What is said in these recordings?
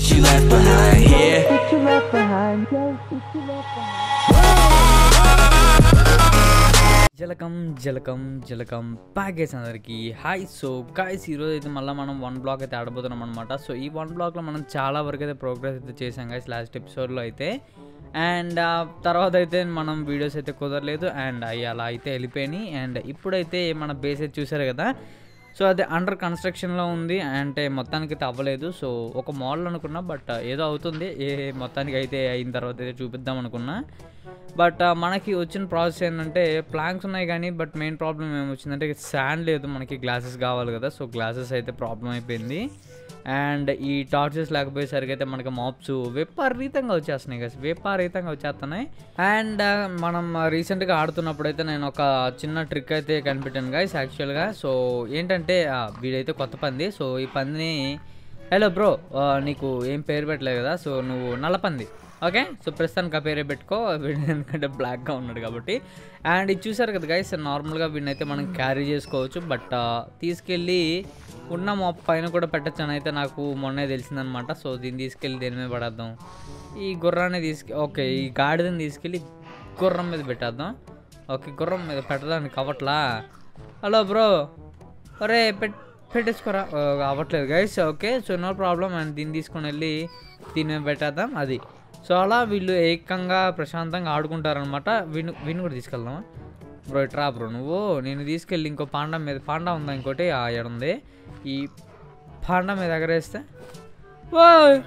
that you left behind here. that you left behind. Yes, that you left behind. జలకం జలకం జలకం package అందరికి hi so guys ఈరోజు అయితే మళ్ళీ మనం వన్ బ్లాక్ అయితే ఆడబోతున్నాం అనమాట సో ఈ వన్ బ్లాక్లో మనం చాలా వరకు అయితే ప్రోగ్రెస్ అయితే చేసాం గాయస్ లాస్ట్ ఎపిసోడ్లో అయితే అండ్ తర్వాత అయితే మనం వీడియోస్ అయితే కుదరలేదు అండ్ అవి అలా అయితే వెళ్ళిపోయినాయి అండ్ ఇప్పుడైతే మన బేస్ అయితే చూసారు కదా సో అది అండర్ కన్స్ట్రక్షన్లో ఉంది అంటే మొత్తానికి అయితే అవ్వలేదు సో ఒక మోడల్ అనుకున్నా బట్ ఏదో అవుతుంది ఏ మొత్తానికి అయితే అయిన తర్వాత అయితే చూపిద్దాం అనుకున్నా బట్ మనకి వచ్చిన ప్రాసెస్ ఏంటంటే ప్లాంక్స్ ఉన్నాయి కానీ బట్ మెయిన్ ప్రాబ్లం ఏమొచ్చిందంటే శాండ్ లేదు మనకి గ్లాసెస్ కావాలి కదా సో గ్లాసెస్ అయితే ప్రాబ్లం అయిపోయింది అండ్ ఈ టార్చెస్ లేకపోయేసరికి అయితే మనకి మాప్స్ విపరీతంగా వచ్చేస్తున్నాయి కదా విపరీతంగా వచ్చేస్తున్నాయి అండ్ మనం రీసెంట్గా ఆడుతున్నప్పుడు అయితే నేను ఒక చిన్న ట్రిక్ అయితే కనిపెట్టాను గైస్ యాక్చువల్గా సో ఏంటంటే ఆ, వీడైతే కొత్త పంది సో ఈ పందిని హలో బ్రో నీకు ఏం పేరు పెట్టలేదు కదా సో నువ్వు నల్లపంది ఓకే సో ప్రస్తుతానికి ఆ పేరే పెట్టుకో వీడు ఎందుకంటే బ్లాక్గా ఉన్నాడు కాబట్టి అండ్ ఇది చూసారు కదా గైస్ నార్మల్గా వీడినైతే మనం క్యారీ చేసుకోవచ్చు బట్ తీసుకెళ్ళి ఉన్న మా పైన కూడా పెట్టచ్చు అని అయితే నాకు మొన్నే తెలిసిందనమాట సో దీన్ని తీసుకెళ్ళి దేని మీద పడేద్దాం ఈ గుర్రాన్ని తీసుకె ఓకే ఈ గాడిదని తీసుకెళ్ళి గుర్రం మీద పెట్టేద్దాం ఓకే గుర్రం మీద పెట్టడానికి అవ్వట్లా హలో బ్రో ఒరే పెట్ పెట్టేసుకోరా ఆ, అవ్వట్లేదు guys okay so no problem and దీన్ని తీసుకొని వెళ్ళి దీని మీద పెట్టేద్దాం అది సో అలా వీళ్ళు ఏకంగా ప్రశాంతంగా ఆడుకుంటారనమాట వీణు వీణు కూడా తీసుకెళ్దామా బ్రో ఇట్రా బ్రో నువ్వు నేను తీసుకెళ్ళి ఇంకో పాండా మీద పాండా ఉందా ఇంకోటి ఆ ఉంది ఈ పాండా మీద ఎగరేస్తే ఓ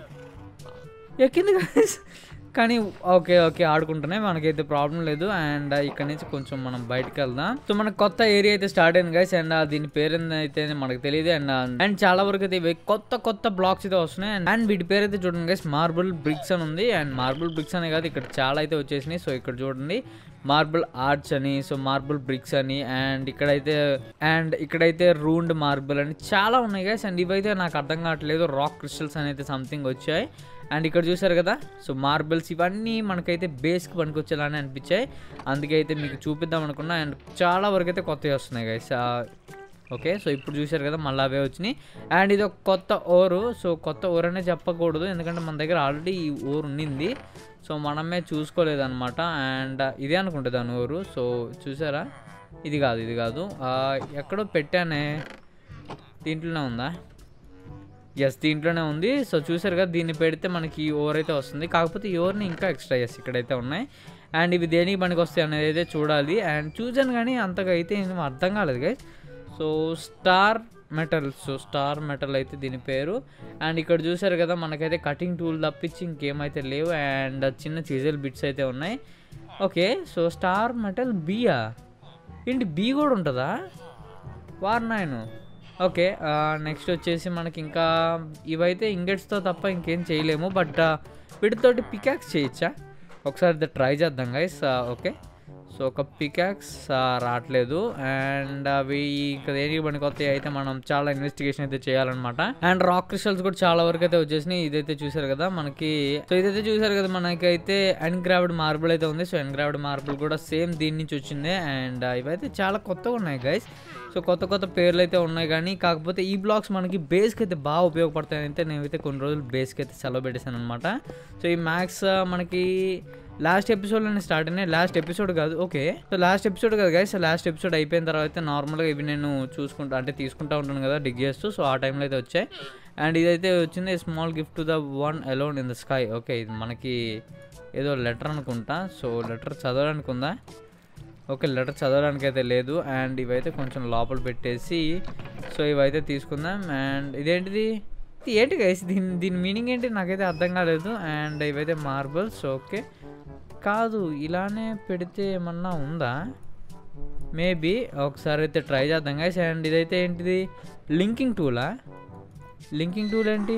ఎక్కింది guys. కానీ ఓకే ఓకే ఆడుకుంటున్నాయి మనకైతే ప్రాబ్లం లేదు అండ్ ఇక్కడ నుంచి కొంచెం మనం బయటకు వెళ్దాం సో మనకు కొత్త ఏరియా అయితే స్టార్ట్ అయింది గైస్ అండ్ దీని పేరు అయితే మనకు తెలియదు అండ్ అండ్ చాలా వరకు అయితే ఇవి కొత్త కొత్త బ్లాక్స్ అయితే వస్తున్నాయి అండ్ అండ్ వీటి పేరు అయితే చూడండి గైస్ మార్బుల్ బ్రిక్స్ అని ఉంది అండ్ మార్బుల్ బ్రిక్స్ అనే కాదు ఇక్కడ చాలా అయితే వచ్చేసినాయి సో ఇక్కడ చూడండి మార్బుల్ ఆర్ట్స్ అని సో మార్బుల్ బ్రిక్స్ అని అండ్ ఇక్కడైతే అండ్ ఇక్కడైతే రూండ్ మార్బుల్ అని చాలా ఉన్నాయి గైస్ అండ్ ఇవైతే నాకు అర్థం కావట్లేదు రాక్ క్రిస్టల్స్ అని అయితే సంథింగ్ వచ్చాయి అండ్ ఇక్కడ చూసారు కదా సో మార్బుల్స్ ఇవన్నీ మనకైతే బేస్కి పనికొచ్చేలానే అనిపించాయి అందుకే అయితే మీకు చూపిద్దాం అనుకున్నా అండ్ చాలా వరకు అయితే కొత్తవి వస్తున్నాయి గైస్ ఓకే సో ఇప్పుడు చూసారు కదా మళ్ళీ అవే వచ్చినాయి అండ్ ఇది ఒక కొత్త ఓరు సో కొత్త ఓర్ అనే చెప్పకూడదు ఎందుకంటే మన దగ్గర ఆల్రెడీ ఈ ఓర్ ఉండింది సో మనమే చూసుకోలేదన్నమాట అండ్ ఇదే అనుకుంటే దాని ఓరు సో చూసారా ఇది కాదు ఇది కాదు ఆ, ఎక్కడో పెట్టానే దీంట్లోనే ఉందా ఎస్ దీంట్లోనే ఉంది సో చూసారు కదా దీన్ని పెడితే మనకి ఈ ఓవర్ అయితే వస్తుంది కాకపోతే ఈ ఓవర్ని ఇంకా ఎక్స్ట్రా ఎస్ ఇక్కడైతే ఉన్నాయి అండ్ ఇవి దేనికి పనికి వస్తాయి అనేది అయితే చూడాలి అండ్ చూసాను కానీ అంతగా అయితే ఏం అర్థం కాలేదు guys so star metal so star metal అయితే దీని పేరు అండ్ ఇక్కడ చూసారు కదా మనకైతే కటింగ్ టూల్ తప్పించి ఇంకేమైతే లేవు అండ్ చిన్న చీజల్ బిట్స్ అయితే ఉన్నాయి ఓకే సో స్టార్ మెటల్ బియా ఏంటి బి కూడా ఉంటుందా వార్ నైన్ ఓకే నెక్స్ట్ వచ్చేసి మనకి ఇంకా ఇవైతే ఇంగెట్స్తో తప్ప ఇంకేం చేయలేము బట్ వీటితోటి పికాక్స్ చేయొచ్చా ఒకసారి ట్రై చేద్దాం గైస్ ఓకే సో ఒక పికాక్స్ రావట్లేదు అండ్ అవి ఇంకా దేనికి పనికొస్తాయి అయితే మనం చాలా ఇన్వెస్టిగేషన్ అయితే చేయాలన్నమాట అండ్ రాక్ క్రిస్టల్స్ కూడా చాలా వరకు అయితే వచ్చేసినాయి ఇదైతే చూసారు కదా మనకి సో ఇదైతే చూసారు కదా మనకైతే అన్గ్రావ్డ్ మార్బుల్ అయితే ఉంది సో అన్గ్రావ్డ్ మార్బుల్ కూడా సేమ్ దీని నుంచి వచ్చింది అండ్ ఇవైతే చాలా కొత్తగా ఉన్నాయి గైస్ సో కొత్త కొత్త పేర్లు అయితే ఉన్నాయి కానీ కాకపోతే ఈ బ్లాగ్స్ మనకి బేస్కి అయితే బాగా ఉపయోగపడతాయి అయితే నేనైతే కొన్ని రోజులు బేస్కి అయితే సెలవు పెట్టేశాను అనమాట సో ఈ మ్యాథ్స్ మనకి లాస్ట్ ఎపిసోడ్లోనే స్టార్ట్ అయినాయి లాస్ట్ ఎపిసోడ్ కాదు ఓకే సో లాస్ట్ ఎపిసోడ్ కాదు గైస్ లాస్ట్ ఎపిసోడ్ అయిపోయిన తర్వాత నార్మల్గా ఇవి నేను చూసుకుంటా అంటే తీసుకుంటా ఉంటాను కదా డిగ్ చేస్తూ సో ఆ టైంలో అయితే వచ్చాయి అండ్ ఇదైతే వచ్చింది small gift to the one alone in the sky okay ఇది మనకి ఏదో లెటర్ అనుకుంటా సో లెటర్ చదవడానికి ఉందా ఓకే లెటర్ చదవడానికి అయితే లేదు అండ్ ఇవైతే కొంచెం లోపల పెట్టేసి సో ఇవైతే తీసుకుందాం అండ్ ఇదేంటిది ఇది ఏంటి గైస్ దీని దీని మీనింగ్ ఏంటి నాకైతే అర్థం కాలేదు అండ్ ఇవైతే మార్బల్స్ ఓకే కాదు ఇలానే పెడితే ఏమన్నా ఉందా మేబీ ఒకసారి అయితే ట్రై చేద్దాం గైస్ అండ్ ఇదైతే ఏంటిది లింకింగ్ టూలా లింకింగ్ టూల్ ఏంటి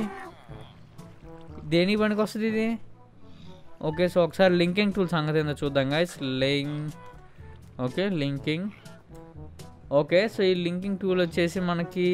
దేనికి పనికి వస్తుంది ఇది ఓకే సో ఒకసారి లింకింగ్ టూల్ సంగతి ఏందో చూద్దాం guys link okay linking okay so ఈ లింకింగ్ టూల్ వచ్చేసి మనకి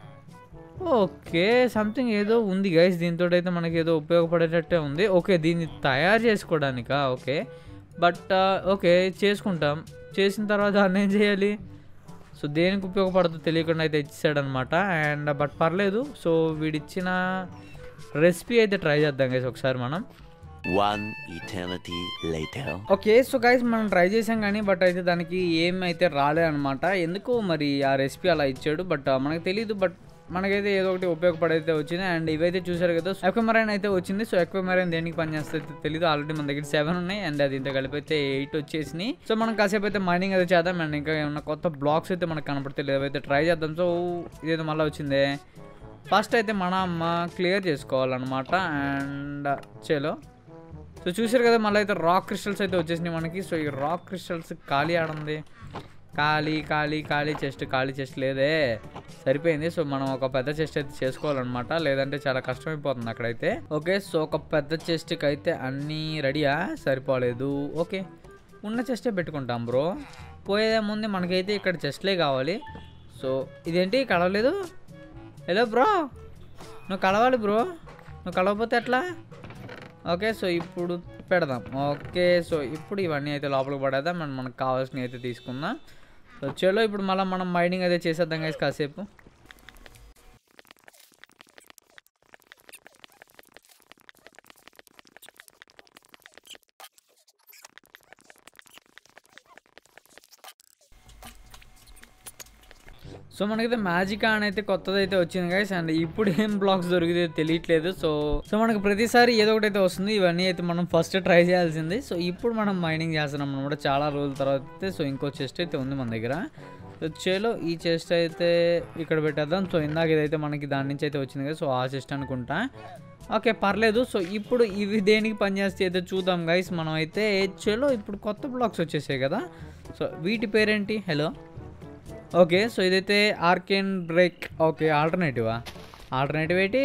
ఓకే సంథింగ్ ఏదో ఉంది గైస్ దీంతో అయితే మనకి ఏదో ఉపయోగపడేటట్టే ఉంది ఓకే దీన్ని తయారు చేసుకోవడానికా ఓకే బట్ ఓకే చేసుకుంటాం చేసిన తర్వాత దాన్ని ఏం చేయాలి సో దేనికి ఉపయోగపడుతుందో తెలియకుండా అయితే ఇచ్చాడనమాట అండ్ బట్ పర్లేదు సో వీడిచ్చిన రెసిపీ అయితే ట్రై చేద్దాం గైస్ ఒకసారి మనం One eternity later. Okay so guys మనం ట్రై చేసాం కానీ బట్ అయితే దానికి ఏం అయితే రాలే అనమాట ఎందుకు మరి ఆ రెసిపీ అలా ఇచ్చాడు బట్ మనకు తెలియదు బట్ మనకైతే ఏదో ఒకటి ఉపయోగపడైతే వచ్చింది అండ్ ఇవైతే చూసారు కదా ఎక్వమరైన్ అయితే వచ్చింది సో ఎక్వమరైన్ దేనికి పనిచేస్తే తెలియదు ఆల్రెడీ మన దగ్గర సెవెన్ ఉన్నాయి అండ్ అది ఇంత కలిపి అయితే ఎయిట్ వచ్చేసినాయి సో మనం కాసేపు అయితే మైనింగ్ అయితే చేద్దాం అండ్ ఇంకా ఏమన్నా కొత్త బ్లాక్స్ అయితే మనకు కనపడతాయి ఏవైతే ట్రై చేద్దాం సో ఇదేదో మళ్ళీ వచ్చిందే ఫస్ట్ అయితే మన అమ్మ క్లియర్ చేసుకోవాలన్నమాట అండ్ చలో సో చూసారు కదా మళ్ళీ అయితే రాక్ క్రిస్టల్స్ అయితే వచ్చేసినాయి మనకి సో ఈ రాక్ క్రిస్టల్స్ ఖాళీ ఆడుంది ఖాళీ ఖాళీ ఖాళీ చెస్ట్ ఖాళీ చెస్ట్ లేదే సరిపోయింది సో మనం ఒక పెద్ద చెస్ట్ అయితే చేసుకోవాలన్నమాట లేదంటే చాలా కష్టమైపోతుంది అక్కడైతే ఓకే సో ఒక పెద్ద చెస్ట్కి అయితే అన్నీ రెడీయా సరిపోలేదు ఓకే ఉన్న చెస్టే పెట్టుకుంటాం బ్రో పోయే ముందు మనకైతే ఇక్కడ చెస్ట్లే కావాలి సో ఇదేంటి కలవలేదు హలో బ్రో నువ్వు కలవాలి బ్రో నువ్వు కలవకపోతే ఎట్లా ఓకే సో ఇప్పుడు పెడదాం ఓకే సో ఇప్పుడు ఇవన్నీ అయితే లోపలికి పడేద్దాం మనం మనకు కావాల్సినవి అయితే తీసుకుందాం సో చలో ఇప్పుడు మళ్ళీ మనం మైనింగ్ అయితే చేసేద్దాం గైస్ కాసేపు సో మనకైతే మ్యాజిక్ అని అయితే కొత్తది అయితే వచ్చింది గైస్ అండ్ ఇప్పుడు ఏం బ్లాక్స్ దొరికితే తెలియట్లేదు సో సో మనకు ప్రతిసారి ఏదో ఒకటి అయితే వస్తుంది ఇవన్నీ అయితే మనం ఫస్ట్ ట్రై చేయాల్సింది సో ఇప్పుడు మనం మైనింగ్ చేస్తున్నాం అనమాట చాలా రోజుల తర్వాత అయితే సో ఇంకో చెస్ట్ అయితే ఉంది మన దగ్గర సో చేలో ఈ చెస్ట్ అయితే ఇక్కడ పెట్టేద్దాం సో ఇందాక ఇదైతే మనకి దాని నుంచి అయితే వచ్చింది కదా సో ఆ చెస్ట్ అనుకుంటా ఓకే పర్లేదు సో ఇప్పుడు ఇవి దేనికి పనిచేస్తే అయితే చూద్దాం గైస్ మనం అయితే చలో ఇప్పుడు కొత్త బ్లాక్స్ వచ్చేసాయి కదా సో వీటి పేరేంటి హలో ఓకే సో ఇదైతే ఆర్కెన్ బ్రేక్ ఓకే ఆల్టర్నేటివా ఆల్టర్నేటివ్ ఏంటి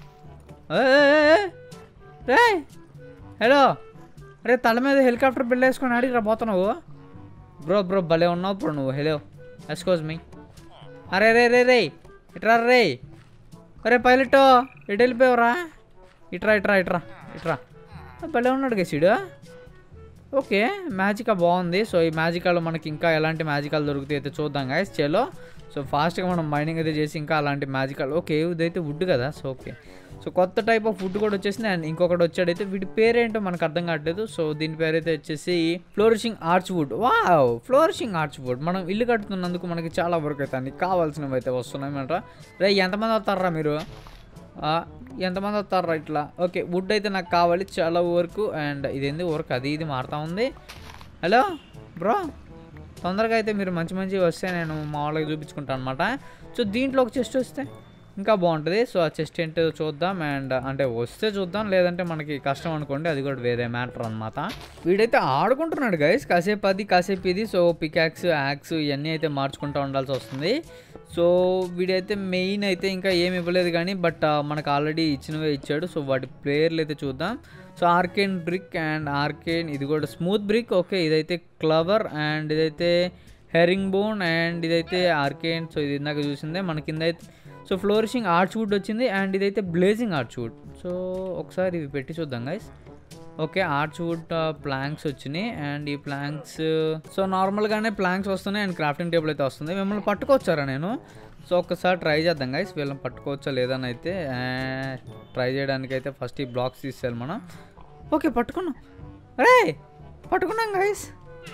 రే హలో అరే తల మీద హెలికాప్టర్ బిల్ వేసుకొని అడిగి రా పోతున్నావు బ్రో బ్రో భలే ఉన్నావు బ్రో నువ్వు హలో ఎస్కోజ్ మీ అరే రే రే రే ఇట్రా రే అరే పైలట్ ఎటు వెళ్ళిపోయావురా ఇట్రా ఇట్రా ఇట్రా ఇట్రా భలే ఉన్నాడు గసీడు ఓకే మ్యాజికా బాగుంది సో ఈ మ్యాజికాలో మనకి ఇంకా ఎలాంటి మ్యాజికాలు దొరుకుతాయి అయితే చూద్దాం గాయస్ చలో సో ఫాస్ట్గా మనం మైనింగ్ అయితే చేసి ఇంకా అలాంటి మ్యాజికాలు ఓకే ఇదైతే వుడ్ కదా సో ఓకే సో కొత్త టైప్ ఆఫ్ ఫుడ్ కూడా వచ్చేసింది అండ్ ఇంకొకటి వచ్చాడైతే వీటి పేరేంటో మనకు అర్థం కావట్లేదు సో దీని పేరు అయితే వచ్చేసి flourishing arch wood wow flourishing arch wood మనం ఇల్లు కట్టుతున్నందుకు మనకి చాలా వర్క్ అయితే అన్ని కావాల్సినవి అయితే వస్తున్నాయి అనమాట రే ఎంతమంది వస్తారా మీరు ఆ, ఎంతమంది వస్తారా ఇట్లా ఓకే వుడ్ అయితే నాకు కావాలి చాలా వరకు అండ్ ఇదేంది వర్క్ అది ఇది మారుతా ఉంది హలో బ్రో తొందరగా అయితే మీరు మంచి మంచి వస్తే నేను మామూలుగా చూపించుకుంటాను అనమాట సో దీంట్లో ఒక చెస్ట్ వస్తే ఇంకా బాగుంటుంది సో ఆ చెస్ట్ ఏంటో చూద్దాం అండ్ అంటే వస్తే చూద్దాం లేదంటే మనకి కష్టం అనుకోండి అది కూడా వేరే మ్యాటర్ అనమాట వీడైతే ఆడుకుంటున్నాడు గైస్ కాసేపు అది కాసేపు ఇది సో పికాక్స్ యాక్స్ ఇవన్నీ అయితే మార్చుకుంటూ ఉండాల్సి వస్తుంది సో వీడైతే మెయిన్ అయితే ఇంకా ఏమి ఇవ్వలేదు కానీ బట్ మనకు ఆల్రెడీ ఇచ్చినవే ఇచ్చాడు సో వాటి ప్లేయర్లు అయితే చూద్దాం so arcane brick and arcane ఇది కూడా స్మూత్ బ్రిక్ ఓకే ఇదైతే క్లవర్ అండ్ ఇదైతే హెరింగ్ బోన్ అండ్ ఇదైతే ఆర్కేన్ సో ఇది ఇందాక చూసిందే మన కింద అయితే సో ఫ్లోరిషింగ్ ఆర్చ్ వుడ్ వచ్చింది అండ్ ఇదైతే బ్లేజింగ్ ఆర్చ్ వుడ్ సో ఒకసారి ఇవి పెట్టి చూద్దాం guys okay arch wood planks వచ్చినాయి అండ్ ఈ ప్లాంక్స్ సో నార్మల్గానే ప్లాంక్స్ వస్తున్నాయి అండ్ క్రాఫ్టింగ్ టేబుల్ అయితే వస్తుంది మిమ్మల్ని పట్టుకోవచ్చారా నేను సో ఒక్కసారి ట్రై చేద్దాం గైస్ వీళ్ళని పట్టుకోవచ్చా లేదని అయితే ట్రై చేయడానికి అయితే ఫస్ట్ ఈ బ్లాక్స్ తీసేయాలి మనం ఓకే పట్టుకున్నాం అరే పట్టుకున్నాం గైస్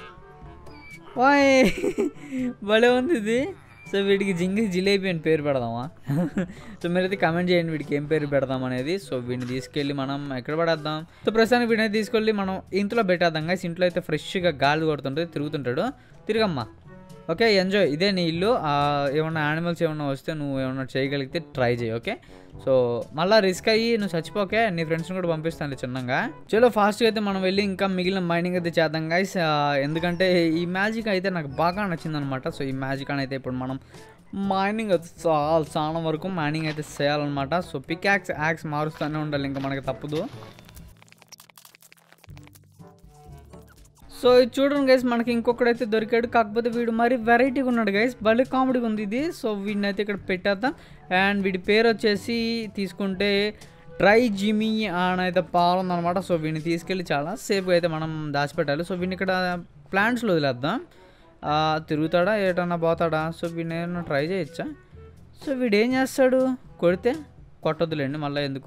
వాయ్ భలే ఉంది ఇది సో వీడికి జింగి జిలేబీ అని పేరు పెడదామా సో మీరైతే కమెంట్ చేయండి వీడికి ఏం పేరు పెడదాం అనేది సో వీడిని తీసుకెళ్ళి మనం ఎక్కడ పడేద్దాం సో ప్రస్తుతానికి వీడిని తీసుకెళ్ళి మనం ఇంట్లో పెట్టేద్దాం guys. ఇంట్లో అయితే ఫ్రెష్గా గాలి కొడుతుంటుంది తిరుగుతుంటాడు తిరగమ్మా ఓకే ఎంజాయ్ ఇదే నీ ఇల్లు ఆ, ఏమన్నా యానిమల్స్ ఏమన్నా వస్తే నువ్వు ఏమన్నా చేయగలిగితే ట్రై చేయి ఓకే సో మళ్ళీ రిస్క్ అయ్యి నువ్వు చచ్చిపోకే నీ ఫ్రెండ్స్ని కూడా పంపిస్తాను చిన్నగా చలో ఫాస్ట్గా అయితే మనం వెళ్ళి ఇంకా మిగిలిన మైనింగ్ అయితే చేద్దాం గైస్ ఎందుకంటే ఈ మ్యాజిక్ అయితే నాకు బాగా నచ్చిందనమాట సో ఈ మ్యాజిక్ అని అయితే ఇప్పుడు మనం మైనింగ్ అయితే చాలా చాలా వరకు మైనింగ్ అయితే చేయాలన్నమాట సో పిక్ యాక్స్ యాక్స్ మారుస్తూనే ఉండాలి ఇంకా మనకి తప్పదు సో ఇది చూడండి గైస్ మనకి ఇంకొకడైతే దొరికాడు కాకపోతే వీడు మరి వెరైటీగా ఉన్నాడు గైస్ భలే కామెడీగా ఉంది ఇది సో వీడిని అయితే ఇక్కడ పెట్టేద్దాం అండ్ వీడి పేరు వచ్చేసి తీసుకుంటే ట్రై జిమీ అని అయితే పాలు ఉందన్నమాట సో వీడిని తీసుకెళ్ళి చాలా సేఫ్గా అయితే మనం దాచిపెట్టాలి సో వీడిని ఇక్కడ ప్లాంట్స్లో వదిలేద్దాం ఆ, తిరుగుతాడా ఏటన్నా పోతాడా సో వీడిని ఏమన్నా ట్రై చేయొచ్చా సో వీడు ఏం చేస్తాడు కొడితే కొట్టొద్దులేండి మళ్ళీ ఎందుకు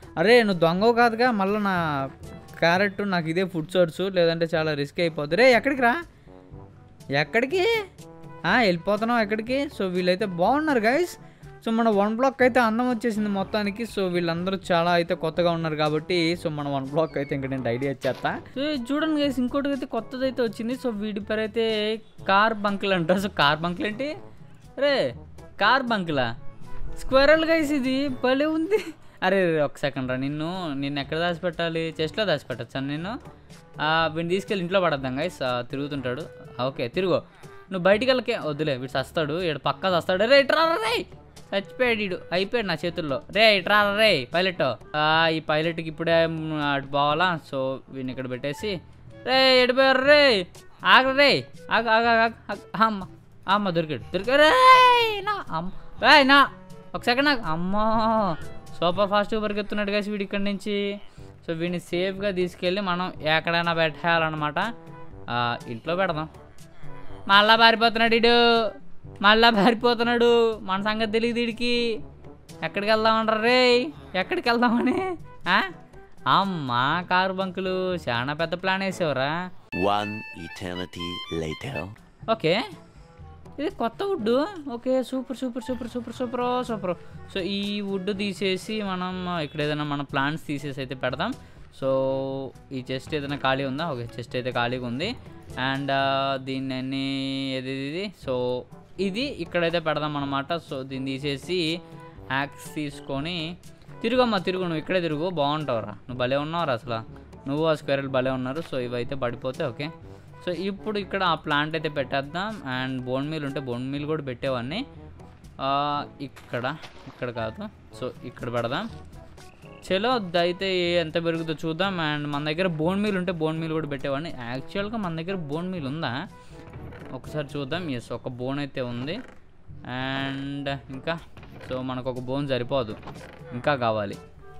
అరే నువ్వు దొంగ కాదుగా మళ్ళీ నా క్యారెట్ నాకు ఇదే ఫుడ్ సోర్స్ లేదంటే చాలా రిస్క్ అయిపోద్ది రే ఎక్కడికి రా ఎక్కడికి ఆ, వెళ్ళిపోతున్నావు ఎక్కడికి సో వీళ్ళైతే బాగున్నారు గైస్ సో మన వన్ బ్లాక్ అయితే అందం వచ్చేసింది మొత్తానికి సో వీళ్ళందరూ చాలా అయితే కొత్తగా ఉన్నారు కాబట్టి సో మన వన్ బ్లాక్ అయితే ఇంకా నేను ఐడియా ఇచ్చేస్తా సో ఇది చూడండి గైస్ ఇంకోటి అయితే కొత్తది అయితే వచ్చింది సో వీడి పేరు అయితే కార్ బంకులు అంటారు సో కార్ బంకులు ఏంటి రే కార్ బంకులా స్క్వేరల్ గైస్ ఇది భలే ఉంది అరే రే, ఒక సెకండ్ రా నిన్ను నిన్ను ఎక్కడ దాచిపెట్టాలి చెస్ట్లో దాచిపెట్టచ్చా నేను ఆ, వీడిని తీసుకెళ్ళి ఇంట్లో పడద్దాం గైస్ తిరుగుతుంటాడు ఆ, ఓకే తిరుగు నువ్వు బయటికి వెళ్ళకే వద్దులే వీడు సస్తాడు ఇక్కడ పక్కా సస్తాడు రే ఇట్రా రే చచ్చిపోయాడు వీడు అయిపోయాడు నా చేతుల్లో రే ఇట్రా రే పైలట్ ఆ, ఈ పైలట్కి ఇప్పుడే మ్, అటు పోవాలా సో వీడిని ఇక్కడ పెట్టేసి రే ఎడిపోయారు రే ఆగ రే ఆగ ఆగ ఆగ ఆగ. అమ్మ అమ్మ దొరికాడు దొరికాడు రే నా అమ్మ రే నా ఒక సెకండ్ నాకు అమ్మా సూపర్ ఫాస్ట్గా పరిగెత్తున్నాడు కదా వీడి ఇక్కడి నుంచి సో వీడిని సేఫ్గా తీసుకెళ్ళి మనం ఎక్కడైనా పెట్టేయాలన్నమాట ఆ, ఇంట్లో పెడదాం మళ్ళా పారిపోతున్నాడు ఇడు మళ్ళా పారిపోతున్నాడు మన సంగతి తెలియదు వీడికి ఎక్కడికి వెళ్దామంటారు రే ఎక్కడికి వెళ్దామని ఆ? అమ్మా కారు బంకులు చాలా పెద్ద ప్లాన్ వేసేవరా One eternity later. ఓకే ఇది కొత్త wood okay super super super super super super so ఈ వుడ్ తీసేసి మనం ఇక్కడ ఏదైనా మన ప్లాంట్స్ తీసేసి అయితే పెడదాం సో ఈ చెస్ట్ ఏదైనా ఖాళీ ఉందా ఓకే చెస్ట్ అయితే ఖాళీగా ఉంది అండ్ దీన్ని అన్ని ఏది ఇది సో ఇది ఇక్కడైతే పెడదాం అనమాట సో దీన్ని తీసేసి యాక్స్ తీసుకొని తిరుగమ్మా తిరుగు నువ్వు ఇక్కడే తిరుగు బాగుంటావురా నువ్వు భలే ఉన్నావురా అసలు నువ్వు ఆ స్క్వేరల్ భలే ఉన్నారు సో ఇవైతే పడిపోతే ఓకే సో ఇప్పుడు ఇక్కడ ఆ ప్లాంట్ అయితే పెట్టేద్దాం అండ్ బోన్ మీల్ ఉంటే బోన్ మీల్ కూడా పెట్టేవాడిని ఆ, ఇక్కడ ఇక్కడ కాదు సో ఇక్కడ పెడదాం చలో అయితే ఎంత పెరుగుతుందో చూద్దాం అండ్ మన దగ్గర బోన్ మీల్ ఉంటే బోన్ మీల్ కూడా పెట్టేవాడిని యాక్చువల్గా మన దగ్గర బోన్ మీల్ ఉందా ఒకసారి చూద్దాం ఎస్ ఒక బోన్ అయితే ఉంది అండ్ ఇంకా సో మనకు ఒక బోన్ సరిపోదు ఇంకా కావాలి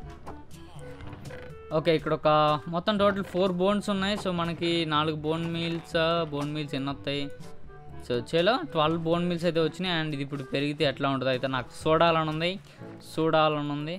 ఓకే ఇక్కడ ఒక మొత్తం టోటల్ ఫోర్ బోన్స్ ఉన్నాయి సో మనకి నాలుగు బోన్ మీల్స్ బోన్ మీల్స్ ఎన్ని వస్తాయి సో చలో ట్వెల్వ్ బోన్ మీల్స్ అయితే వచ్చినాయి అండ్ ఇది ఇప్పుడు పెరిగితే ఎట్లా ఉంటుంది అయితే నాకు చూడాలని ఉంది చూడాలని ఉంది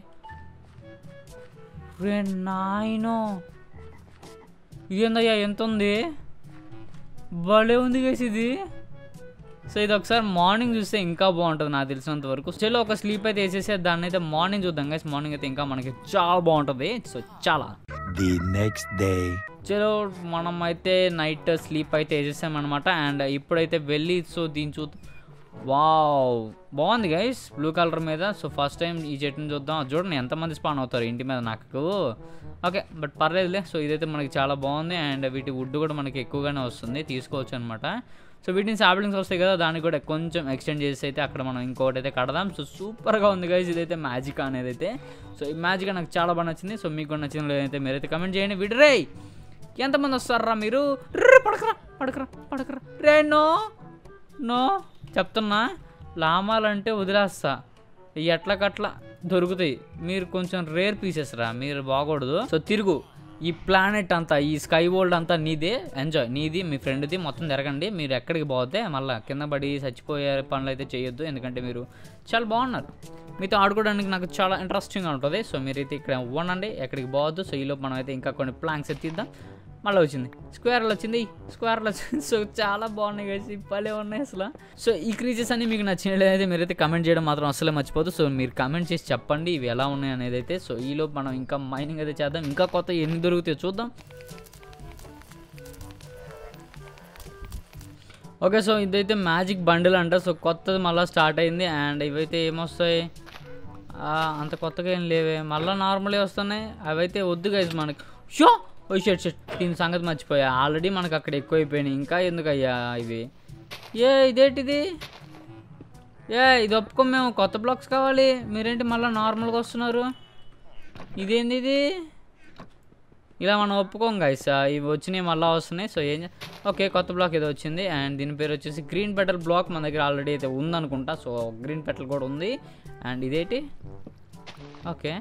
రే నాయనో ఏందయ్యా ఎంత ఉంది భలే ఉంది గైస్ ఇది సో ఇది ఒకసారి మార్నింగ్ చూస్తే ఇంకా బాగుంటుంది నాకు తెలిసినంత వరకు స్టిల్ ఒక స్లీప్ అయితే వేసేసి దాన్ని అయితే మార్నింగ్ చూద్దాం గైస్ మార్నింగ్ అయితే ఇంకా మనకి చాలా బాగుంటుంది సో చాలా The next day. చలో మనం అయితే నైట్ స్లీప్ అయితే వేసేసామన్నమాట అండ్ ఇప్పుడైతే వెళ్ళి సో దీన్ని చూ వావ్ బాగుంది గైస్ బ్లూ కలర్ మీద సో ఫస్ట్ టైం ఈ చెట్టుని చూద్దాం చూడండి ఎంతమంది స్పాన్ అవుతారు ఇంటి మీద నాకు ఓకే బట్ పర్లేదులే సో ఇదైతే మనకి చాలా బాగుంది అండ్ వీటి వుడ్ కూడా మనకి ఎక్కువగానే వస్తుంది తీసుకోవచ్చు అనమాట సో వీటిని సాప్లింగ్స్ వస్తాయి కదా దానికి కూడా కొంచెం ఎక్స్టెండ్ చేసి అయితే అక్కడ మనం ఇంకొకటి అయితే కడదాం సో సూపర్గా ఉంది గైస్ ఇదైతే మ్యాజిక్ అనేది అయితే సో ఈ మ్యాజిక్ నాకు చాలా బాగా నచ్చింది సో మీకు కూడా నచ్చిన లేదైతే మీరైతే కమెంట్ చేయండి విడరే ఎంతమంది వస్తారా మీరు ర్రే, పడకరా పడకరా పడకరా రే నో నో చెప్తున్నా లామాలంటే వదిలేస్తా ఈ ఎట్లకట్లా దొరుకుతాయి మీరు కొంచెం రేర్ పీసెస్ రా మీరు బాగూడదు సో తిరుగు ఈ ప్లానెట్ అంతా ఈ స్కై వరల్డ్ అంతా నీదే ఎంజాయ్ నీది మీ ఫ్రెండ్ది మొత్తం తిరగండి మీరు ఎక్కడికి పోతే మళ్ళీ కింద పడి చచ్చిపోయే పనులు అయితే చేయొద్దు ఎందుకంటే మీరు చాలా బాగున్నారు మీతో ఆడుకోవడానికి నాకు చాలా ఇంట్రెస్టింగ్గా ఉంటుంది సో మీరైతే ఇక్కడ ఉండండి ఎక్కడికి పోవద్దు సో ఈలోపు మనం అయితే ఇంకా కొన్ని ప్లాంక్స్ ఎత్తిద్దాం మళ్ళీ వచ్చింది స్క్వేర్లు వచ్చింది స్క్వేర్లు వచ్చింది సో చాలా బాగున్నాయి కలిసి భలే ఉన్నాయి అసలు సో ఈ క్రీచెస్ అన్ని మీకు నచ్చినట్లయితే మీరైతే కమెంట్ చేయడం మాత్రం అసలే మర్చిపోదు సో మీరు కమెంట్ చేసి చెప్పండి ఇవి ఎలా ఉన్నాయి అనేది అయితే సో ఈలోపు మనం ఇంకా మైనింగ్ అయితే చేద్దాం ఇంకా కొత్త ఎన్ని దొరుకుతాయో చూద్దాం ఓకే సో ఇదైతే మ్యాజిక్ బండిల్ అంట సో కొత్తది మళ్ళీ స్టార్ట్ అయింది అండ్ ఇవైతే ఏమొస్తాయి ఆ, అంత కొత్తగా ఏం లేవే మళ్ళీ నార్మలే వస్తున్నాయి అవైతే వద్దు గైజ్ మనకి షో ఓ షెట్ షెట్ దీని సంగతి మర్చిపోయా ఆల్రెడీ మనకు అక్కడ ఎక్కువైపోయినాయి ఇంకా ఎందుకయ్యా ఇవి ఏ ఇదేంటిది ఏ ఇది ఒప్పుకో మేము కొత్త బ్లాక్స్ కావాలి మీరేంటి మళ్ళీ నార్మల్గా వస్తున్నారు ఇదేంది ఇది ఇలా మనం ఒప్పుకోం గైస్ ఇవి వచ్చినాయి మళ్ళీ వస్తున్నాయి సో ఏం చే- ఓకే కొత్త బ్లాక్ ఏదో వచ్చింది అండ్ దీని పేరు వచ్చేసి గ్రీన్ పెటల్ బ్లాక్ మన దగ్గర ఆల్రెడీ అయితే ఉందనుకుంటా సో గ్రీన్ పెటల్ కూడా ఉంది అండ్ ఇదేంటి ఓకే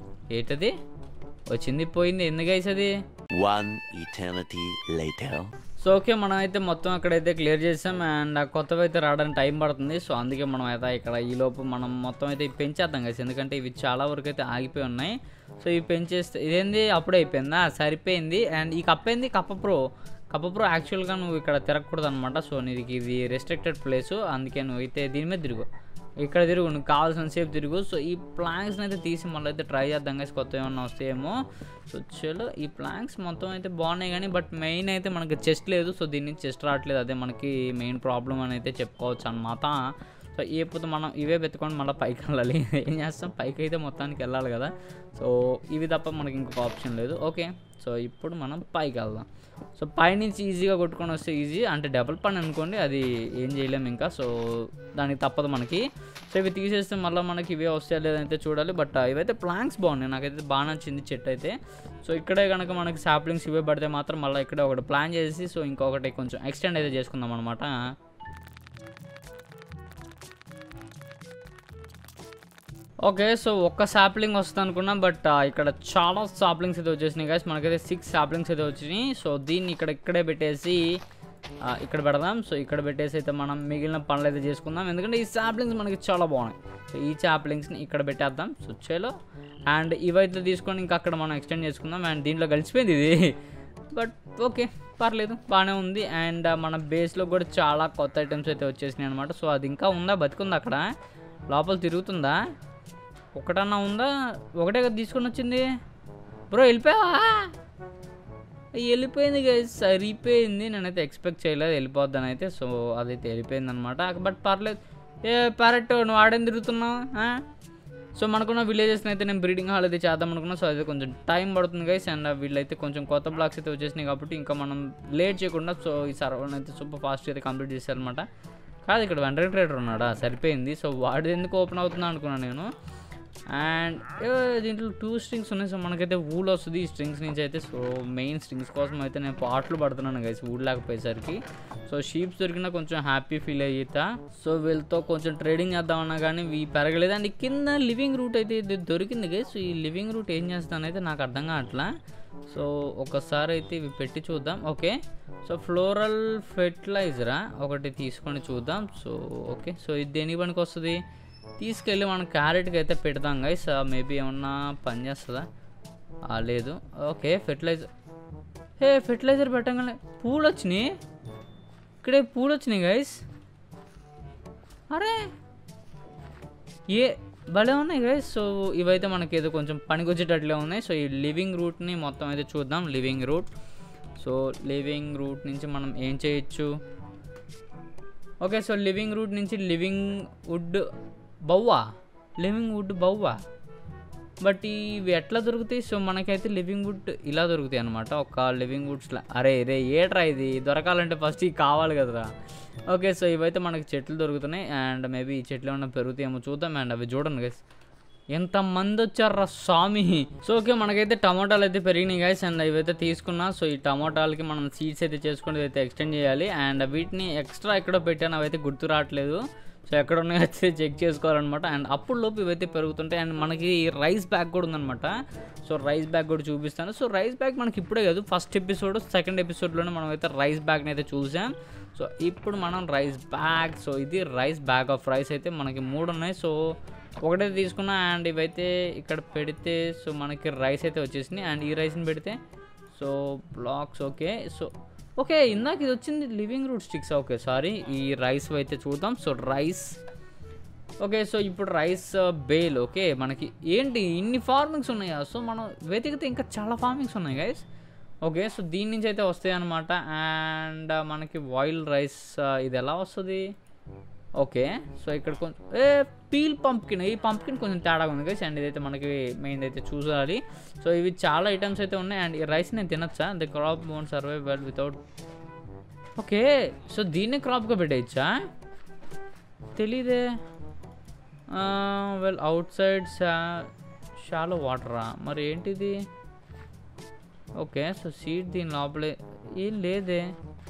ఏంటది వచ్చింది పోయింది ఎందుకు గైస్ అది One eternity later. So okay మనం అయితే మొత్తం అక్కడైతే క్లియర్ చేసాం అండ్ ఆ కొత్తవి అయితే రావడానికి టైం పడుతుంది సో అందుకే మనం అయితే ఇక్కడ ఈ లోపు మనం మొత్తం అయితే ఇవి పెంచేద్దాం కదా ఎందుకంటే ఇవి చాలా వరకు అయితే ఆగిపోయి ఉన్నాయి సో ఇవి పెంచేస్తే ఇదేంది అప్పుడే అయిపోయిందా సరిపోయింది అండ్ ఈ కప్ ఏంది కప్ప ప్రో కప్ప ప్రో యాక్చువల్గా నువ్వు ఇక్కడ తిరగకూడదు అనమాట సో నీకు ఇది రెస్ట్రిక్టెడ్ ప్లేస్ అందుకే నువ్వు అయితే దీని మీద తిరుగు ఇక్కడ తిరుగు నువ్వు కావాల్సిన సేపు తిరుగు సో ఈ ప్లాంక్స్ని అయితే తీసి మళ్ళీ అయితే ట్రై చేద్దాం guys కొత్త ఏమన్నా వస్తాయేమో సో చలో ఈ ప్లాంక్స్ మొత్తం అయితే బాగున్నాయి కానీ బట్ మెయిన్ అయితే మనకి చెస్ట్ లేదు సో దీని నుంచి చెస్ట్ రావట్లేదు అదే మనకి మెయిన్ ప్రాబ్లం అని అయితే చెప్పుకోవచ్చు అనమాట సో ఏపోతే మనం ఇవే పెట్టుకొని మళ్ళీ పైకి వెళ్ళాలి ఏం చేస్తాం పైకి అయితే మొత్తానికి వెళ్ళాలి కదా సో ఇవి తప్ప మనకి ఇంకొక ఆప్షన్ లేదు ఓకే సో ఇప్పుడు మనం పైకి వెళ్దాం సో పైనుంచి ఈజీగా కొట్టుకొని వస్తే ఈజీ అంటే డబుల్ పని అనుకోండి అది ఏం చేయలేము ఇంకా సో దానికి తప్పదు మనకి సో ఇవి తీసేస్తే మళ్ళీ మనకి ఇవే వస్తాయా లేదంటే చూడాలి బట్ ఇవైతే ప్లాంక్స్ బాగున్నాయి నాకైతే బాగా నచ్చింది చెట్టు అయితే సో ఇక్కడే కనుక మనకి సాప్లింగ్స్ ఇవే పడితే మాత్రం మళ్ళీ ఇక్కడే ఒకటి ప్లాన్ చేసి సో ఇంకొకటి కొంచెం ఎక్స్టెండ్ అయితే చేసుకుందాం అనమాట ఓకే సో ఒక్క సాప్లింగ్ వస్తుంది అనుకున్నాం బట్ ఇక్కడ చాలా సాప్లింగ్స్ అయితే వచ్చేసినాయి guys మనకైతే సిక్స్ సాప్లింగ్స్ అయితే వచ్చినాయి సో దీన్ని ఇక్కడ ఇక్కడే పెట్టేసి ఆ, ఇక్కడ పెడదాం సో ఇక్కడ పెట్టేసి అయితే మనం మిగిలిన పనులు అయితే చేసుకుందాం ఎందుకంటే ఈ సాప్లింగ్స్ మనకి చాలా బాగున్నాయి సో ఈ సాప్లింగ్స్ని ఇక్కడ పెట్టేద్దాం సో చలో అండ్ ఇవైతే తీసుకొని ఇంకా అక్కడ మనం ఎక్స్టెండ్ చేసుకుందాం అండ్ దీంట్లో కలిసిపోయింది ఇది బట్ ఓకే పర్లేదు బాగానే ఉంది అండ్ మన బేస్లో కూడా చాలా కొత్త ఐటమ్స్ అయితే వచ్చేసినాయి అనమాట సో అది ఇంకా ఉందా బతికుందా అక్కడ లోపల తిరుగుతుందా ఒకటన్నా ఉందా ఒకటే కదా తీసుకొని వచ్చింది బ్రో వెళ్ళిపోయావా వెళ్ళిపోయింది గైస్ సరిపోయింది నేనైతే ఎక్స్పెక్ట్ చేయలేదు వెళ్ళిపోద్దని అయితే సో అదైతే వెళ్ళిపోయింది అనమాట బట్ పర్లేదు ఏ ప్యారెట్ నువ్వు ఆడేం తిరుగుతున్నావు ఆ? సో మనకున్న విలేజెస్ని అయితే నేను బ్రీడింగ్ హాల్ అయితే చేద్దాం అనుకున్నా సో అయితే కొంచెం టైం పడుతుంది గైస్ అండ్ వీళ్ళైతే కొంచెం కొత్త బ్లాక్స్ అయితే వచ్చేసినాయి కాబట్టి ఇంకా మనం లేట్ చేయకుండా సో ఈ సర్వర్ని అయితే సూపర్ ఫాస్ట్ అయితే కంప్లీట్ చేశారనమాట కాదు ఇక్కడ వెంటనే ట్రేడర్ ఉన్నాడా సరిపోయింది సో వాడిది ఎందుకు ఓపెన్ అవుతుందా అనుకున్నాను నేను అండ్ దీంట్లో టూ స్ట్రింగ్స్ ఉన్నాయి సో మనకైతే ఊల్ వస్తుంది ఈ స్ట్రింగ్స్ నుంచి అయితే సో మెయిన్ స్ట్రింగ్స్ కోసం అయితే నేను పాటలు పడుతున్నాను గైస్ ఊడ్ లేకపోయేసరికి సో షీప్స్ దొరికినా కొంచెం హ్యాపీ ఫీల్ అయ్యితా సో వీళ్ళతో కొంచెం ట్రేడింగ్ చేద్దామన్నా కానీ ఇవి పెరగలేదు అండ్ కింద లివింగ్ రూట్ అయితే ఇది దొరికింది గైస్ ఈ లివింగ్ రూట్ ఏం చేస్తానైతే నాకు అర్థం కావట్లా సో ఒకసారి అయితే ఇవి పెట్టి చూద్దాం ఓకే సో ఫ్లోరల్ ఫెర్టిలైజరా ఒకటి తీసుకొని చూద్దాం సో ఓకే సో ఇది దేనికి పనికి వస్తుంది తీసుకెళ్ళి మనం క్యారెట్కి అయితే పెడదాం గైస్ మేబీ ఏమన్నా పని చేస్తుందా ఆ, లేదు ఓకే ఫెర్టిలైజర్ హే ఫెర్టిలైజర్ పెట్టగానే పూలు వచ్చినాయి ఇక్కడే పూలు వచ్చినాయి గైస్ అరే ఏ భలే ఉన్నాయి గైస్ సో ఇవైతే మనకి ఏదో కొంచెం పనికొచ్చేటట్లే ఉన్నాయి సో ఈ లివింగ్ రూట్ని మొత్తం అయితే చూద్దాం living root so living root నుంచి మనం ఏం చేయొచ్చు ఓకే సో లివింగ్ రూట్ నుంచి లివింగ్ వుడ్ బవ్వా లివింగ్ వుడ్ బవ్వా బట్ ఇవి ఎట్లా దొరుకుతాయి సో మనకైతే లివింగ్ వుడ్ ఇలా దొరుకుతాయి అనమాట ఒక లివింగ్ వుడ్స్లా అరే రే ఏట్రా ఇది దొరకాలంటే ఫస్ట్ ఇవి కావాలి కదరా ఓకే సో ఇవైతే మనకి చెట్లు దొరుకుతున్నాయి అండ్ మేబీ ఈ చెట్లు ఏమన్నా పెరుగుతాయేమో చూద్దాం అండ్ అవి చూడండి గైస్ ఎంత మంది వచ్చారా స్వామి సో ఓకే మనకైతే టమాటాలు అయితే పెరిగినాయి గైస్ అండ్ ఇవైతే తీసుకున్నా సో ఈ టమాటాలకి మనం సీడ్స్ అయితే చేసుకుని అయితే ఎక్స్టెండ్ చేయాలి అండ్ వీటిని ఎక్స్ట్రా ఎక్కడో పెట్టాను అవైతే గుర్తు రావట్లేదు సో ఎక్కడ ఉన్నాయో అయితే చెక్ చేసుకోవాలన్నమాట అండ్ అప్పుడు లోపు ఇవైతే పెరుగుతుంటాయి అండ్ మనకి రైస్ బ్యాగ్ కూడా ఉందన్నమాట సో రైస్ బ్యాగ్ కూడా చూపిస్తాను సో రైస్ బ్యాగ్ మనకి ఇప్పుడే కాదు ఫస్ట్ ఎపిసోడ్ సెకండ్ ఎపిసోడ్లోనే మనం అయితే రైస్ బ్యాగ్ని అయితే చూసాం సో ఇప్పుడు మనం రైస్ బ్యాగ్ సో ఇది రైస్ బ్యాగ్ ఆఫ్ రైస్ అయితే మనకి మూడు ఉన్నాయి సో ఒకటే తీసుకున్నా అండ్ ఇవైతే ఇక్కడ పెడితే సో మనకి రైస్ అయితే వచ్చేసింది అండ్ ఈ రైస్ని పెడితే so blocks okay so okay ఇందాక ఇది వచ్చింది living root sticks okay sorry ఈ రైస్ అయితే చూద్దాం సో రైస్ ఓకే సో ఇప్పుడు రైస్ బేల్ ఓకే మనకి ఏంటి ఇన్ని ఫార్మింగ్స్ ఉన్నాయా సో మనం వెతికితే ఇంకా చాలా ఫార్మింగ్స్ ఉన్నాయి గైస్ ఓకే సో దీని నుంచి అయితే వస్తాయి అనమాట అండ్ మనకి వైల్డ్ రైస్ ఇది ఎలా వస్తుంది ఓకే సో ఇక్కడ కొంచెం ఏ పీల్ పంప్కిన్ ఈ పంప్కిన్ కొంచెం తేడాగా ఉంది గైస్ అండ్ ఇదైతే మనకి మెయిన్ అయితే చూసాలి సో ఇవి చాలా ఐటమ్స్ అయితే ఉన్నాయి అండ్ ఈ రైస్ నేను తినొచ్చా the crop won't survive well without okay so దీన్నే క్రాప్గా పెట్టేయచ్చా తెలీదే వెల్ అవుట్ సైడ్ షాలో వాటరా మరి ఏంటిది ఓకే సో సీడ్ దీని లోపలే ఏం లేదే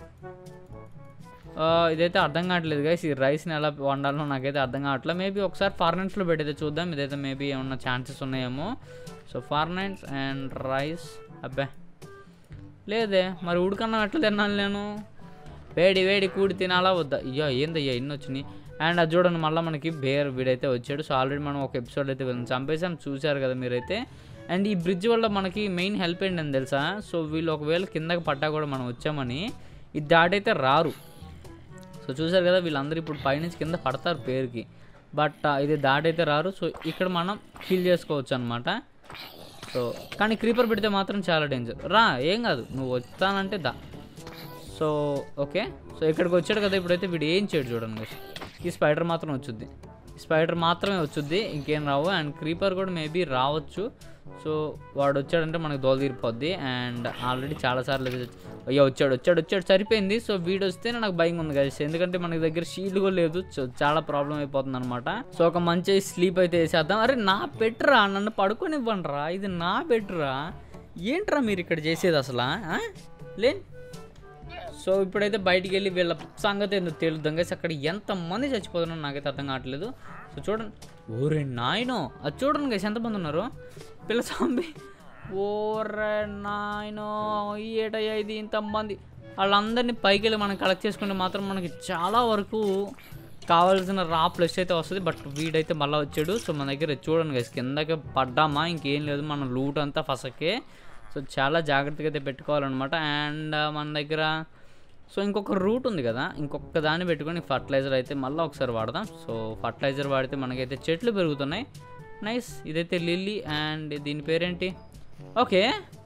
ఆ, ఇదైతే అర్థం కావట్లేదు గైస్ ఈ రైస్ని ఎలా వండాలో నాకైతే అర్థం కావట్లేదు మేబీ ఒకసారి ఫార్నెంట్స్లో పెట్టయితే చూద్దాం ఇదైతే మేబీ ఏమన్నా ఛాన్సెస్ ఉన్నాయేమో సో ఫార్నెంట్స్ అండ్ రైస్ అబ్బే లేదే మరి ఉడికన్నం ఎట్లా తిన్నాను నేను వేడి వేడి కూడి తినాలా వద్దా అయ్యో ఏందయ్యా ఇన్ని వచ్చినాయి అండ్ అది చూడండి మళ్ళీ మనకి బేర్ వీడైతే వచ్చాడు సో ఆల్రెడీ మనం ఒక ఎపిసోడ్ అయితే వీళ్ళని చంపేసాం చూశారు కదా మీరైతే అండ్ ఈ బ్రిడ్జ్ వల్ల మనకి మెయిన్ హెల్ప్ ఏంటని తెలుసా సో వీళ్ళు ఒకవేళ కిందకి పడ్డా కూడా మనం వచ్చామని ఇది దాటైతే రారు సో చూసారు కదా వీళ్ళందరూ ఇప్పుడు పైనుంచి కింద పడతారు పేరుకి బట్ ఇది దాటైతే రారు సో ఇక్కడ మనం కిల్ చేసుకోవచ్చు అనమాట సో కానీ క్రీపర్ పెడితే మాత్రం చాలా డేంజర్ రా ఏం కాదు నువ్వు వస్తానంటే దా సో ఓకే సో ఇక్కడికి వచ్చాడు కదా ఇప్పుడైతే వీడు ఏం చేయడు చూడండి guys. ఈ స్పైడర్ మాత్రం వచ్చుద్ది ఈ స్పైడర్ మాత్రమే వచ్చుద్ది ఇంకేం రావు అండ్ క్రీపర్ కూడా మేబీ రావచ్చు సో వాడు వచ్చాడంటే మనకు దోల తీరిపోద్ది అండ్ ఆల్రెడీ చాలాసార్లు అయితే అయ్యో వచ్చాడు వచ్చాడు వచ్చాడు సరిపోయింది సో వీడు వస్తేనే నాకు భయం ఉంది కదా ఎందుకంటే మనకి దగ్గర షీల్డ్ కూడా లేదు సో చాలా ప్రాబ్లం అయిపోతుంది అనమాట సో ఒక మంచి స్లీప్ అయితే వేసేద్దాం అరే నా పెట్టురా నన్ను పడుకోనివ్వండి రా ఇది నా పెట్టురా ఏంట్రా మీరు ఇక్కడ చేసేది అసలు లే సో ఇప్పుడైతే బయటికి వెళ్ళి వీళ్ళ సంగతి ఏందో తెలుద్దాం గైస్ అక్కడ ఎంతమంది చచ్చిపోతున్నారో నాకైతే అర్థం కావట్లేదు సో చూడండి ఓరే నాయనో అది చూడండి గైస్ ఎంతమంది ఉన్నారు పిల్ల సాంబి ఓరే నాయనో ఏటయ్యా ఇది ఇంతమంది వాళ్ళందరినీ పైకి వెళ్ళి మనం కలెక్ట్ చేసుకుంటే మాత్రం మనకి చాలా వరకు కావాల్సిన రా ప్లస్ అయితే వస్తుంది బట్ వీడైతే మళ్ళీ వచ్చాడు సో మన దగ్గర చూడండి గైస్ కిందకి పడ్డామా ఇంకేం లేదు మన లూట్ అంతా ఫసకే సో చాలా జాగ్రత్తగా అయితే పెట్టుకోవాలన్నమాట అండ్ మన దగ్గర సో ఇంకొక రూట్ ఉంది కదా ఇంకొక దాన్ని పెట్టుకొని ఫర్టిలైజర్ అయితే మళ్ళీ ఒకసారి వాడదాం సో ఫర్టిలైజర్ వాడితే మనకైతే చెట్లు పెరుగుతున్నాయి నైస్ ఇదైతే లిల్లీ అండ్ దీని పేరేంటి ఓకే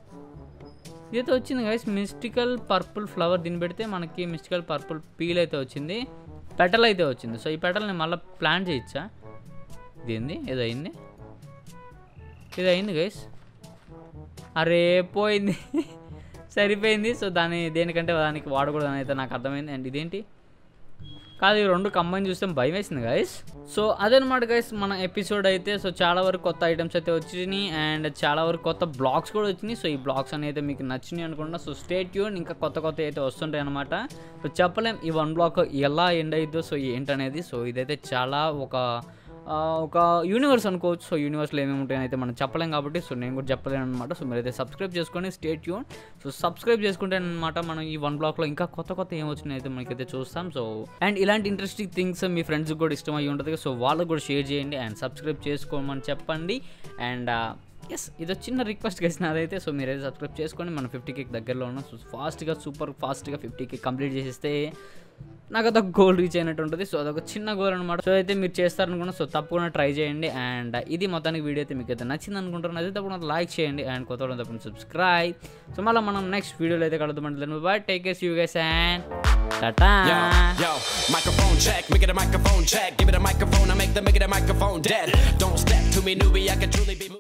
ఇదైతే వచ్చింది గైస్ మిస్టికల్ పర్పుల్ ఫ్లవర్ దీన్ని పెడితే మనకి మిస్టికల్ పర్పుల్ పీల్ అయితే వచ్చింది పెటల్ అయితే వచ్చింది సో ఈ పెటల్ని మళ్ళీ ప్లాన్ చేయొచ్చా ఇదేంది ఏదో అయింది ఇది అయింది గైస్ అరే పోయింది సరిపోయింది సో దాని దేనికంటే దానికి వాడకూడదని అయితే నాకు అర్థమైంది అండ్ ఇదేంటి కాదు ఈ రెండు కంబైన్ చూస్తే భయం వేసింది గైస్ సో అదనమాట గైస్ మన ఎపిసోడ్ అయితే సో చాలా వరకు కొత్త ఐటమ్స్ అయితే వచ్చినాయి అండ్ చాలా వరకు కొత్త బ్లాగ్స్ కూడా వచ్చినాయి సో ఈ బ్లాగ్స్ అనేది అయితే మీకు నచ్చినాయి అనుకుంటా సో స్టేట్ ట్యూన్ ఇంకా కొత్త కొత్త అయితే వస్తుంటాయి అనమాట సో చెప్పలేం ఈ వన్ బ్లాక్ ఎలా ఎండ్ అయిద్దో సో ఏంటనేది సో ఇదైతే చాలా ఒక ఆ, ఒక యూనివర్స్ అనుకోవచ్చు సో యూనివర్స్లో ఏమేమి ఉంటాయని అయితే మనం చెప్పలేం కాబట్టి సో నేను కూడా చెప్పలేను అనమాట సో మీరైతే సబ్స్క్రైబ్ చేసుకొని స్టేట్ ట్యూన్ సో సబ్స్క్రైబ్ చేసుకుంటే అనమాట మనం ఈ వన్ బ్లాక్లో ఇంకా కొత్త కొత్త ఏం వచ్చినాయి అయితే మనకైతే చూస్తాం సో అండ్ ఇలాంటి ఇంట్రెస్టింగ్ థింగ్స్ మీ ఫ్రెండ్స్కి కూడా ఇష్టం అయ్యి ఉంటుంది సో వాళ్ళకు కూడా షేర్ చేయండి అండ్ సబ్స్క్రైబ్ చేసుకోమని చెప్పండి అండ్ ఎస్ ఇది చిన్న రిక్వెస్ట్ చేసిన అదైతే సో మీరైతే సబ్స్క్రైబ్ చేసుకోండి మన ఫిఫ్టీ కేక్ దగ్గరలో ఉన్నాం సో ఫాస్ట్గా సూపర్ ఫాస్ట్గా ఫిఫ్టీ కేక్ కంప్లీట్ చేసేస్తే నాకు అదొక గోల్ రీచ్ అయినట్టు ఉంటుంది సో అదొక చిన్న గోల్ అనమాట సో అయితే మీరు చేస్తారనుకున్నా సో తప్పకుండా ట్రై చేయండి అండ్ ఇది మొత్తానికి వీడియో అయితే మీకు అయితే నచ్చింది అనుకుంటున్నాను అయితే తప్పకుండా లైక్ చేయండి అండ్ కొత్త వాళ్ళు తప్పకుండా సబ్స్క్రైబ్ సో మళ్ళీ మనం నెక్స్ట్ వీడియోలో అయితే కలుద్దామంటే bye take case you guys and టాటా Yo, yo, microphone check, make it a microphone check. Give it a microphone, I make the make it a microphone dead. Don't step to me, newbie, I can truly be.